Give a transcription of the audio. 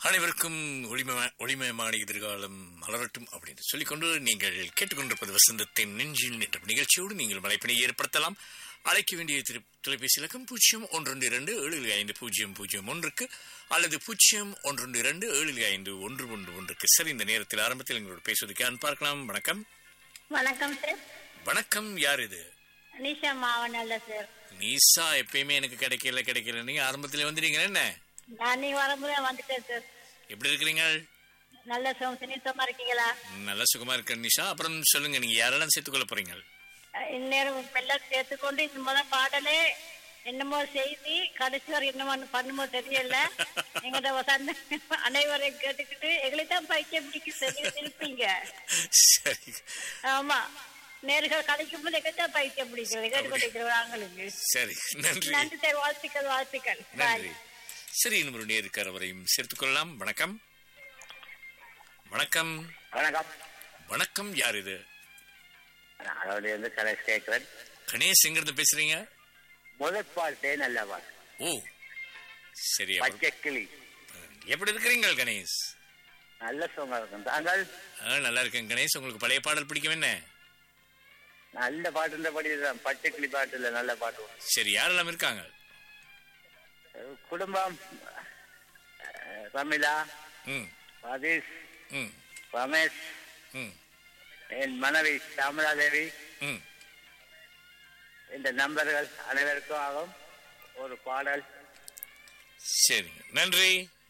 அனைவருக்கும் ஒளிமய ஒளிமயமான எதிர்காலம் மலரட்டும் அப்படின்னு சொல்லிக்கொண்டு நீங்கள் கேட்டுக்கொண்டிருப்பது வசந்தத்தின் நெஞ்சின் என்ற நிகழ்ச்சியோடு நீங்கள் மலைப்பினை ஏற்படுத்தலாம் அழைக்க வேண்டிய திரு தொலைபேசி இலக்கம் பூஜ்ஜியம் ஒன்று இரண்டு ஏழு ஐந்து பூஜ்ஜியம் பூஜ்ஜியம் ஒன்றுக்கு அல்லது பூஜ்ஜியம் ஒன்று இரண்டு ஏழு ஐந்து ஒன்று ஒன்று ஒன்றுக்கு சரி இந்த நேரத்தில் ஆரம்பத்தில் எங்களோட பேசுவதற்கு பார்க்கலாம் வணக்கம் வணக்கம் சார் வணக்கம் யார் இது நிஷா மாவனல்ல சார் நீசா எப்பயுமே எனக்கு கிடைக்கல கிடைக்கல நீங்க ஆரம்பத்துல வந்துட்டீங்க என்ன நான் நீங்க வரும்போது வந்துட்டேன் சார் எப்படி இருக்கிறீங்க நல்ல சுகம் சுனிசமா இருக்கீங்களா நல்ல சுகமா இருக்க நிஷா அப்புறம் சொல்லுங்க நீங்க யாரெல்லாம் சேர்த்துக்கொள்ள போறீங்க அஹ் இந்நேரம் எல்லாம் சேர்த்துக்கொண்டு இந்த முதல் பாடலே என்னமோ செய்தி கடைசி வரை என்னமோ பண்ணுமோ தெரியல எங்கட வசந்த அனைவரையும் கேட்டுக்கிட்டு எங்களை தான் பைக்க பிடிக்க சொல்லி இருப்பீங்க சரி ஆமா நேர்கள் கலைக்கும் போது எங்க தான் பைக்க பிடிக்கிறது கேட்டுக்கொண்டிருக்கிறோம் நாங்களுக்கு சரி நன்றி நன்றி சார் வாழ்த்துக்கள் வாழ்த்துக்கள் பாய் நன்றி சரி இன்னும் ஒரு நேருக்கு அவரையும் சேர்த்துக் கொள்ளலாம் வணக்கம் வணக்கம் வணக்கம் வணக்கம் யார் இது நான் அதோட இருந்து கணேஷ் கேட்கிறேன் கணேஷ் எங்கிருந்து பேசுறீங்க முதல் பாட்டே நல்ல பாட்டு ஓ சரி அவர் பச்சை கிளி எப்படி இருக்கிறீங்க கணேஷ் நல்ல சுகம் இருக்கும் தாங்கள் ஆ, நல்லா இருக்கேன் கணேஷ் உங்களுக்கு பழைய பாடல் பிடிக்கும் என்ன நல்ல பாட்டு படி தான் பச்சை கிளி பாட்டு இல்ல நல்ல பாட்டு சரி யாரெல்லாம் இருக்காங்க குடும்பம் அஹ், ரமிளா ம் சதீஷ் ம் ரமேஷ் ம் என் மனைவி சாமலாதேவி ம் இந்த நண்பர்கள் அனைவருக்கும் ஆகும் ஒரு பாடல் சரிங்க நன்றி